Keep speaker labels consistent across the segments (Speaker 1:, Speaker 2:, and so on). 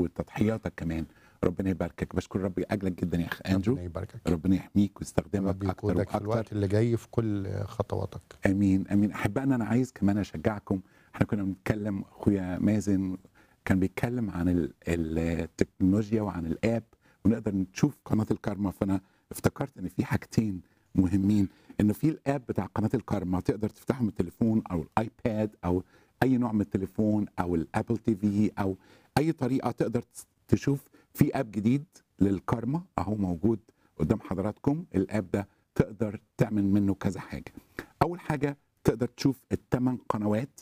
Speaker 1: وتضحياتك كمان ربنا يباركك بشكر ربي اجلك جدا يا اخ انجو
Speaker 2: ربنا يباركك
Speaker 1: ربنا يحميك ويستخدمك
Speaker 2: ربي
Speaker 1: اكتر
Speaker 2: يقودك في
Speaker 1: واكتر
Speaker 2: الوقت اللي جاي في كل خطواتك
Speaker 1: امين امين احبائنا انا عايز كمان اشجعكم احنا كنا بنتكلم اخويا مازن كان بيتكلم عن ال- التكنولوجيا وعن الاب ونقدر نشوف قناه الكارما فانا افتكرت ان في حاجتين مهمين انه في الاب بتاع قناه الكارما تقدر تفتحه من التليفون او الايباد او اي نوع من التليفون او الابل تي في او اي طريقه تقدر تشوف في اب جديد للكارما اهو موجود قدام حضراتكم الاب ده تقدر تعمل منه كذا حاجه اول حاجه تقدر تشوف الثمان قنوات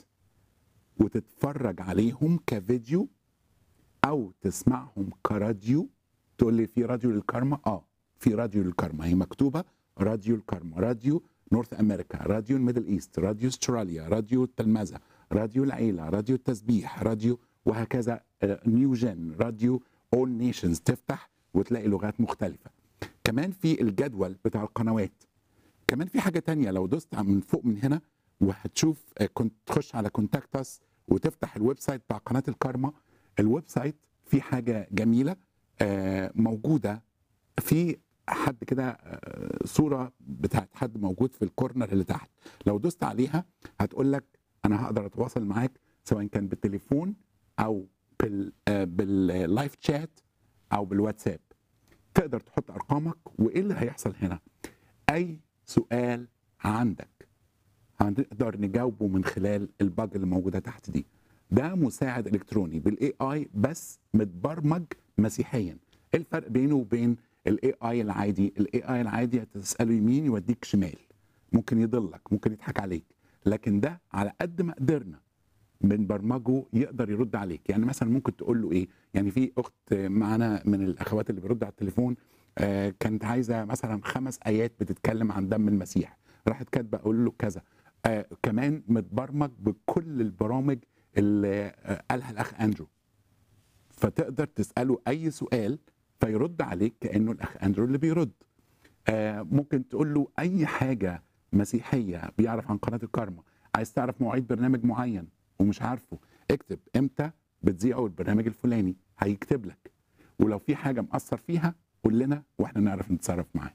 Speaker 1: وتتفرج عليهم كفيديو او تسمعهم كراديو تقول لي في راديو للكارما اه في راديو للكارما هي مكتوبه راديو الكارما راديو نورث امريكا راديو الميدل ايست راديو استراليا راديو التلمذه راديو العيله راديو التسبيح راديو وهكذا نيو جن راديو اول نيشنز تفتح وتلاقي لغات مختلفه كمان في الجدول بتاع القنوات كمان في حاجه تانية لو دوست من فوق من هنا وهتشوف آه، كنت تخش على كونتاكت وتفتح الويب سايت بتاع قناه الكارما الويب سايت في حاجه جميله آه، موجوده في حد كده آه، صوره بتاعت حد موجود في الكورنر اللي تحت لو دوست عليها هتقول لك انا هقدر اتواصل معاك سواء كان بالتليفون او بال آه، باللايف شات او بالواتساب تقدر تحط ارقامك وايه اللي هيحصل هنا اي سؤال عندك هنقدر نجاوبه من خلال الباج اللي موجوده تحت دي ده مساعد الكتروني بالاي اي بس متبرمج مسيحيا ايه الفرق بينه وبين الاي اي العادي الاي اي العادي تساله يمين يوديك شمال ممكن يضلك ممكن يضحك عليك لكن ده على قد ما قدرنا بنبرمجه يقدر يرد عليك يعني مثلا ممكن تقول له ايه يعني في اخت معانا من الاخوات اللي بيرد على التليفون آه، كانت عايزه مثلا خمس ايات بتتكلم عن دم المسيح راحت كاتبه اقول له كذا آه كمان متبرمج بكل البرامج اللي آه قالها الاخ اندرو فتقدر تساله اي سؤال فيرد عليك كانه الاخ اندرو اللي بيرد آه ممكن تقول له اي حاجه مسيحيه بيعرف عن قناه الكارما عايز تعرف مواعيد برنامج معين ومش عارفه اكتب امتى بتذيعوا البرنامج الفلاني هيكتب لك ولو في حاجه مأثر فيها قول لنا واحنا نعرف نتصرف معاه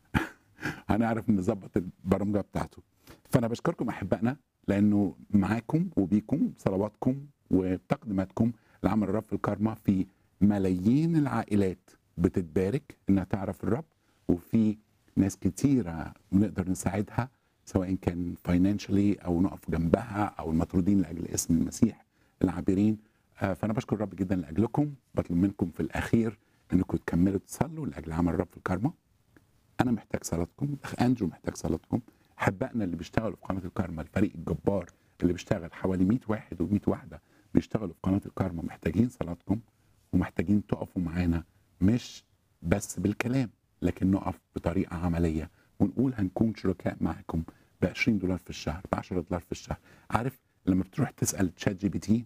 Speaker 1: هنعرف نظبط البرمجه بتاعته فانا بشكركم احبائنا لانه معاكم وبيكم صلواتكم وتقديماتكم لعمل الرب في الكارما في ملايين العائلات بتتبارك انها تعرف الرب وفي ناس كتيره نقدر نساعدها سواء كان فاينانشالي او نقف جنبها او المطرودين لاجل اسم المسيح العابرين آه، فانا بشكر الرب جدا لاجلكم بطلب منكم في الاخير انكم تكملوا تصلوا لاجل عمل الرب في الكارما انا محتاج صلاتكم اخ اندرو محتاج صلاتكم احبائنا اللي بيشتغلوا في قناه الكارما الفريق الجبار اللي بيشتغل حوالي 100 واحد و100 واحده بيشتغلوا في قناه الكارما محتاجين صلاتكم ومحتاجين تقفوا معانا مش بس بالكلام لكن نقف بطريقه عمليه ونقول هنكون شركاء معاكم ب 20 دولار في الشهر ب 10 دولار في الشهر عارف لما بتروح تسال تشات جي بي تي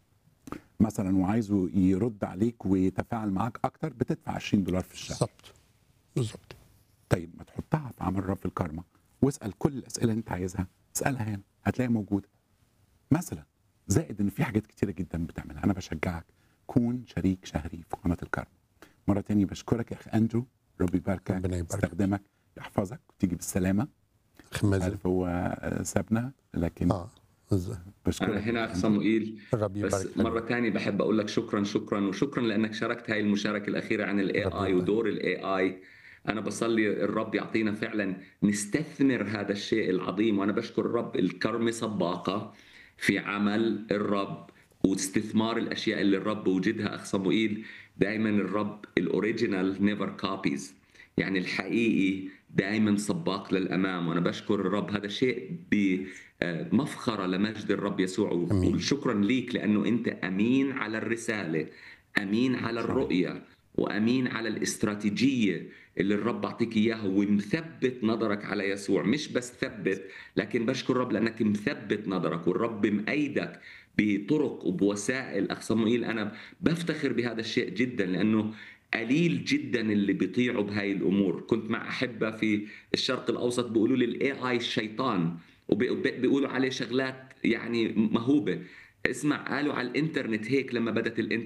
Speaker 1: مثلا وعايزه يرد عليك ويتفاعل معاك اكتر بتدفع 20 دولار في الشهر
Speaker 2: بالظبط بالظبط
Speaker 1: طيب ما تحطها في عمل رب الكارما واسال كل الاسئله اللي انت عايزها اسالها هنا هتلاقيها موجوده مثلا زائد ان في حاجات كتيره جدا بتعملها انا بشجعك كون شريك شهري في قناه الكارما مره تانية بشكرك يا اخ اندرو ربي يباركك
Speaker 2: ربنا يباركك.
Speaker 1: يستخدمك يحفظك وتيجي بالسلامه
Speaker 2: خمازة
Speaker 1: عارف هو آه، سابنا لكن
Speaker 2: اه بالظبط.
Speaker 1: بشكرك
Speaker 3: أنا هنا أخ صموئيل
Speaker 2: الرب يبارك
Speaker 3: بس
Speaker 2: لك.
Speaker 3: مرة تانية بحب أقول لك شكرا شكرا وشكرا لأنك شاركت هاي المشاركة الأخيرة عن الاي
Speaker 2: رب
Speaker 3: اي
Speaker 2: يبارك.
Speaker 3: ودور الاي اي أنا بصلي الرب يعطينا فعلا نستثمر هذا الشيء العظيم وأنا بشكر الرب الكرمة سباقة في عمل الرب واستثمار الأشياء اللي الرب وجدها أخ صموئيل دائما الرب الأوريجينال نيفر كوبيز يعني الحقيقي دائما سباق للامام وانا بشكر الرب هذا شيء بمفخره لمجد الرب يسوع
Speaker 2: أمين.
Speaker 3: وشكرا ليك لانه انت امين على الرساله امين على الرؤيه وامين على الاستراتيجيه اللي الرب اعطيك اياها ومثبت نظرك على يسوع مش بس ثبت لكن بشكر الرب لانك مثبت نظرك والرب مأيدك بطرق وبوسائل اخ صموئيل انا بفتخر بهذا الشيء جدا لانه قليل جدا اللي بيطيعوا بهاي الامور كنت مع احبه في الشرق الاوسط بيقولوا لي الاي اي الشيطان وبيقولوا عليه شغلات يعني مهوبه اسمع قالوا على الانترنت هيك لما بدت الانترنت